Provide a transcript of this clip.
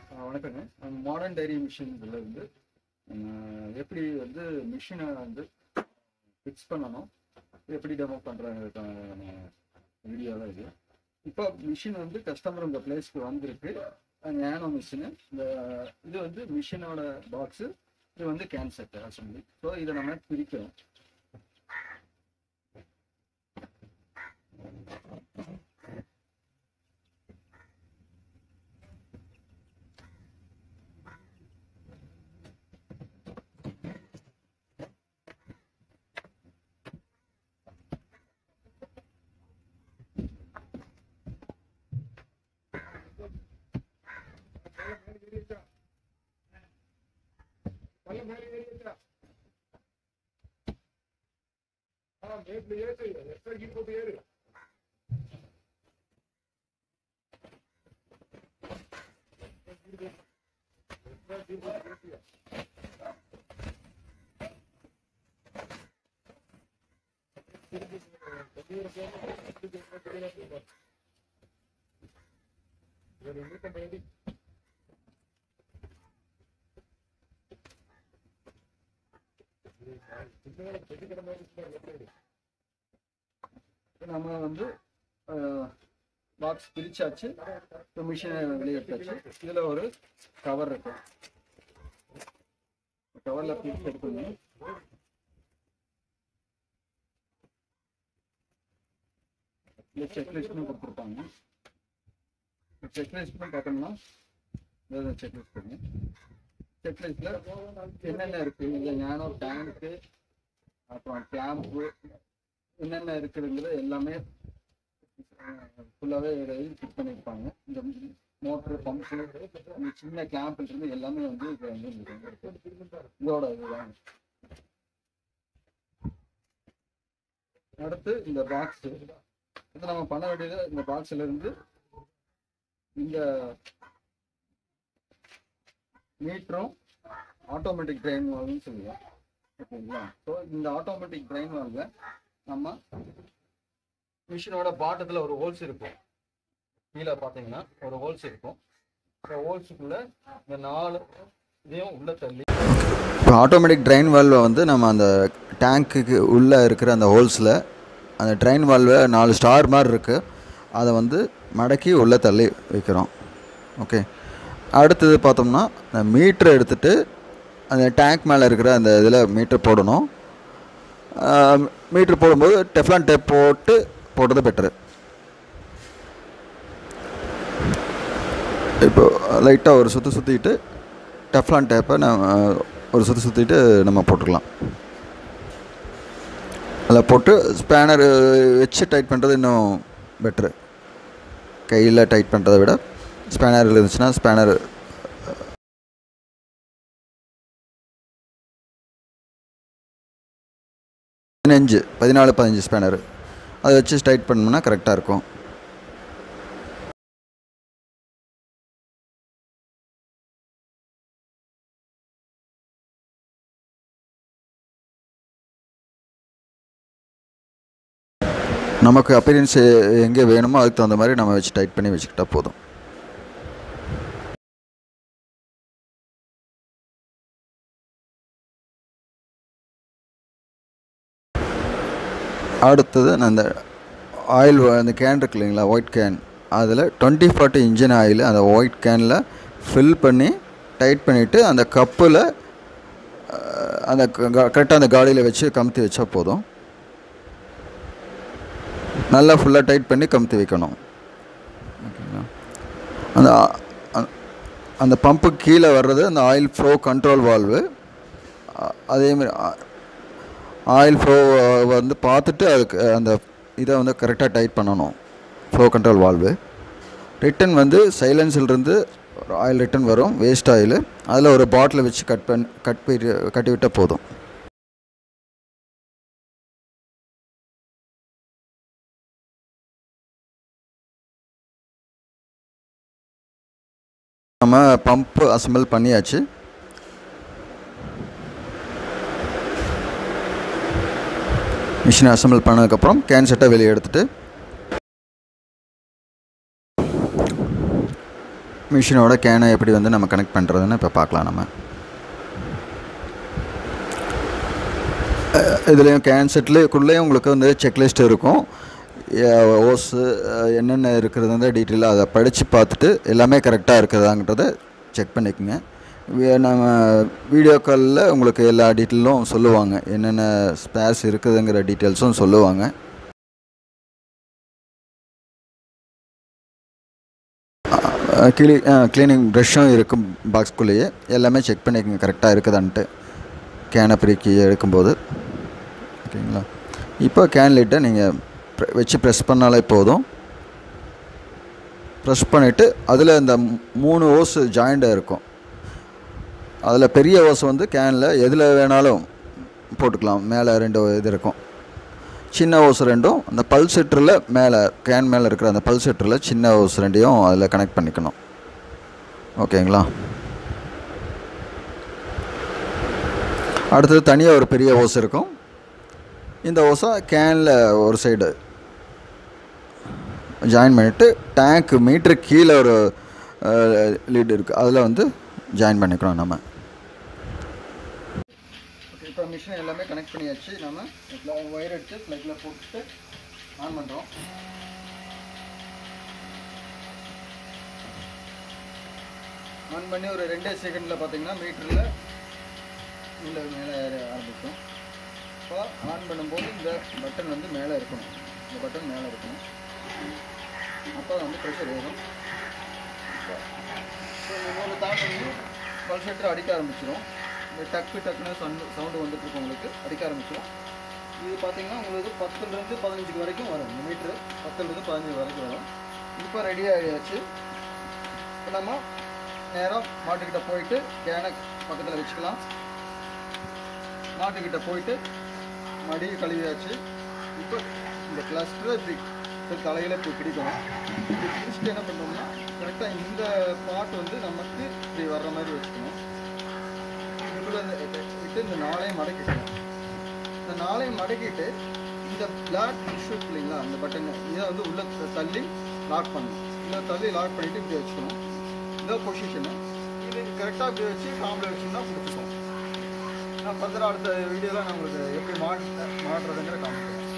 வணக்கங்க modern diary மிஷின்ல இருந்து அஹ், எப்படி வந்து மிஷினை வந்து ஃபிக்ஸ் பண்ணணும் எப்படி டெமோ பண்ணுறதுக்கான வீடியோ தான் இது இப்போ மிஷின் வந்து கஸ்டமர் உங்கள் பிளேஸ்க்கு வந்திருக்கு ஞானோ மிஷினு இந்த இது வந்து மிஷினோட பாக்ஸு இது வந்து கேன் செட் அசம்பிளி ஸோ இதை நம்ம பிரிக்கிறோம் நம்ம வந்து பாக்ஸ் பிரிச்சாச்சு இப்போ மிஷினை வெளியே எடுத்தாச்சு இதில் ஒரு கவர் இருக்கு கவரில் பிரிச்சு எடுக்கணும் இல்லை செக்லிஸ்ட்னு கொடுத்துருப்பாங்க செக்லிஸ்ட்னு பார்த்தோம்னா செக்லிஸ்ட் பண்ணி செக்லிஸ்ட்டில் என்னென்ன இருக்குது இந்த ஞானோ டேங்க்கு அப்புறம் கிளாம்பு என்னென்ன இருக்குதுங்கிறது எல்லாமே ஃபுல்லாகவே ஃபிட் பண்ணியிருப்பாங்க இந்த மோட்ரு பம்ப்பு இந்த சின்ன கிளாம்பில் இருந்து எல்லாமே வந்து இது வந்து இருக்கு. இதோட இதுதான் அடுத்து இந்த பாக்ஸ் இது நம்ம பண்ண வேண்டியது இந்த பாக்ஸ்ல இருந்து இந்த மீட்டரும் ஆட்டோமேட்டிக் ட்ரெயின் வால்வ்னு சொல்லுவோம் ஓகேங்களா ஸோ இந்த ஆட்டோமேட்டிக் ட்ரெயின் வால்வை நம்ம மிஷினோட பாட்டத்தில் ஒரு ஹோல்ஸ் இருக்கும் கீழே பார்த்தீங்கன்னா ஒரு ஹோல்ஸ் இருக்கும் இந்த ஹோல்ஸுக்குள்ள இந்த நாலு இதையும் உள்ள தள்ளி இப்போ ஆட்டோமேட்டிக் ட்ரைன் வால்வை வந்து நம்ம அந்த டேங்க்குக்கு உள்ளே இருக்கிற அந்த ஹோல்ஸில் அந்த ட்ரைன் வால்வை நாலு ஸ்டார் மாதிரி இருக்குது அதை வந்து மடக்கி உள்ளே தள்ளி வைக்கிறோம் ஓகே அடுத்தது பார்த்தோம்னா அந்த மீட்ரு எடுத்துகிட்டு அந்த டேங்க் மேலே இருக்கிற அந்த இதில் மீட்ரு போடணும் மீட்ரு போடும்போது டெஃப்லான் டேப் போட்டு போடுறது பெட்டரு இப்போ லைட்டாக ஒரு சுற்று சுற்றிக்கிட்டு டெஃப்லான் டேப்பை நம்ம ஒரு சுற்றி சுற்றிட்டு நம்ம போட்டுக்கலாம் அதில் போட்டு ஸ்பேனர் வச்சு டைட் பண்ணுறது இன்னும் பெட்ரு கையில் டைட் பண்ணுறதை விட ஸ்பேனர் இருந்துச்சுன்னா ஸ்பேனர் பதினஞ்சு பதினாலு பதினஞ்சு ஸ்பேனர் அதை வச்சு டைட் பண்ணோம்னா கரெக்டாக இருக்கும் நமக்கு அப்பீரியன்ஸ் எங்கே வேணுமோ அதுக்கு தகுந்த மாதிரி நம்ம வச்சு டைட் பண்ணி வச்சுக்கிட்டா போதும் அடுத்தது நான் அந்த ஆயில் அந்த கேன் இருக்கு இல்லைங்களா ஒயிட் கேன் அதில் டுவெண்ட்டி ஃபார்ட்டி இன்ஜின் ஆயில் அந்த ஒயிட் கேனில் ஃபில் பண்ணி டைட் பண்ணிவிட்டு அந்த கப்பில் அந்த கரெக்டாக அந்த காடியில் வச்சு கமுத்தி வச்சா போதும் நல்லா ஃபுல்லாக டைட் பண்ணி கமுத்தி வைக்கணும் ஓகேங்களா அந்த அ- அந்த பம்பு கீழே வர்றது அந்த ஆயில் ஃப்ளோ கண்ட்ரோல் வால்வு அதேமாதிரி ஆயில் ஃப்ளோ வந்து பார்த்துட்டு அதுக்கு அந்த இதை வந்து கரெக்டாக டைட் பண்ணணும் ஃப்ளோ கண்ட்ரோல் வால்வு ரிட்டன் வந்து சைலன்ஸிலிருந்து ஆயில் ரிட்டன் வரும் வேஸ்ட் ஆயில் அதில் ஒரு பாட்டிலை வச்சு கட் பண்ணி கட் பண்ணி கட்டி விட்டால் போதும் நம்ம பம்ப்பு அசம்பிள் பண்ணியாச்சு மிஷினை அசம்பிள் பண்ணதுக்கப்புறம் கேன் செட்டை வெளியே எடுத்துட்டு மிஷினோட கேனை எப்படி வந்து நம்ம கனெக்ட் பண்ணுறதுன்னு இப்போ பார்க்கலாம் நம்ம இதுலேயும் கேன் செட்லேயுக்குள்ளேயும் உங்களுக்கு வந்து செக்லிஸ்ட் இருக்கும் ஓஸு என்னென்ன இருக்கிறது வந்து டீட்டெயிலாக அதை படித்து பார்த்துட்டு எல்லாமே கரெக்டாக இருக்கிறதாங்கிறத செக் பண்ணிக்கோங்க வி- நம்ம வீடியோ காலில் உங்களுக்கு எல்லா டீட்டெயிலும் சொல்லுவாங்க என்னென்ன ஸ்பேர்ஸ் இருக்குதுங்கிற டீட்டெயில்ஸும் சொல்லுவாங்க கிளி க்ளீனிங் ப்ரஷ்ஷும் இருக்கும் பாக்ஸ்குள்ளேயே எல்லாமே செக் பண்ணிக்கோங்க கரெக்டாக இருக்குதான்ட்டு கேனை பிரிக்கி எடுக்கும்போது ஓகேங்களா இப்போ கேன் லிட்டை நீங்கள் வச்சு ப்ரெஸ் பண்ணாலே போதும் ப்ரெஸ் பண்ணிவிட்டு அதில் இந்த மூ- மூணு ஓஸ் ஜாயிண்டாக இருக்கும் அதில் பெரிய ஓஸ் வந்து கேனில் எதில் வேணாலும் போட்டுக்கலாம் மேலே ரெண்டு இது இருக்கும் சின்ன ஓஸ் ரெண்டும் அந்த பல் செட்டரில் மேலே கேன் மேலே இருக்கிற அந்த பல் செட்டரில் சின்ன ஓஸ் ரெண்டையும் அதில் கனெக்ட் பண்ணிக்கணும் ஓகேங்களா அடுத்தது தனியாக ஒரு பெரிய ஓஸ் இருக்கும் இந்த ஓஸை கேனில் ஒரு சைடு ஜாயின் பண்ணிவிட்டு டேங்க் மீட்ரு கீழே ஒரு லீட் இருக்குது அதில் வந்து ஜாயின் பண்ணிக்கிறோம் நம்ம ஓகே இப்போ மிஷின் எல்லாமே கனெக்ட் பண்ணியாச்சு நம்ம ஒயர் எடுத்து ப்ளக்கில் போட்டுட்டு ஆன் பண்ணுறோம் ஆன் பண்ணி ஒரு ரெண்டே செகண்டில் பார்த்தீங்கன்னா மீட்டரில் உள்ள மேலே ஏற ஆரம்பிக்கும் இப்போ ஆன் பண்ணும்போது இந்த பட்டன் வந்து மேலே இருக்கணும் இந்த பட்டன் மேலே இருக்கணும் அப்போ வந்து ப்ரெஷர் ஏறும் இப்போ இந்த மூணு தாண்டி பல்செட்டர் அடிக்க ஆரம்பிச்சிடும் இந்த டக்கு டக்குன்னு சவுண்டு சவுண்டு வந்துட்டு இருக்கு உங்களுக்கு அடிக்க ஆரம்பிச்சிடும் இது பார்த்தீங்கன்னா உங்களுக்கு பத்துலேருந்து பதினஞ்சுக்கு வரைக்கும் வரும் இந்த மீட்ரு பத்துலேருந்து பதினஞ்சு வரைக்கும் வரும் இப்போ ரெடி ஆகியாச்சு இப்போ நம்ம நேராக மாட்டுக்கிட்ட போயிட்டு கேனை பக்கத்தில் வச்சுக்கலாம் மாட்டுக்கிட்ட போயிட்டு மடி கழுவியாச்சு இப்போ இந்த கிளஸ்டரை இப்படி இப்படி தலையில் இப்படி பிடிக்கணும் இப்படி பிடிச்சிட்டு என்ன பண்ணோம்னா கரெக்டாக இந்த பாட் வந்து நமக்கு இப்படி வர்ற மாதிரி வச்சுக்கணும் இதுக்குள்ள இந்த விட்டு இந்த நாளையும் மடக்கிக்கணும் இந்த நாளையும் மடக்கிட்டு இந்த பிளாக் இஷ்யூ இல்லைங்களா அந்த பட்டன் இதை வந்து உள்ள தள்ளி லாக் பண்ணணும் இதை தள்ளி லாக் பண்ணிட்டு இப்படி வச்சுக்கணும் இந்த பொசிஷனு இது கரெக்டாக இப்படி வச்சு காம்பில் வச்சோம்னா பிடிச்சிக்கும் நான் ஃபர்தராக அடுத்த வீடியோவில் நான் உங்களுக்கு எப்படி மாட் மாட்டுறதுங்கிற காமிக்கிறேன்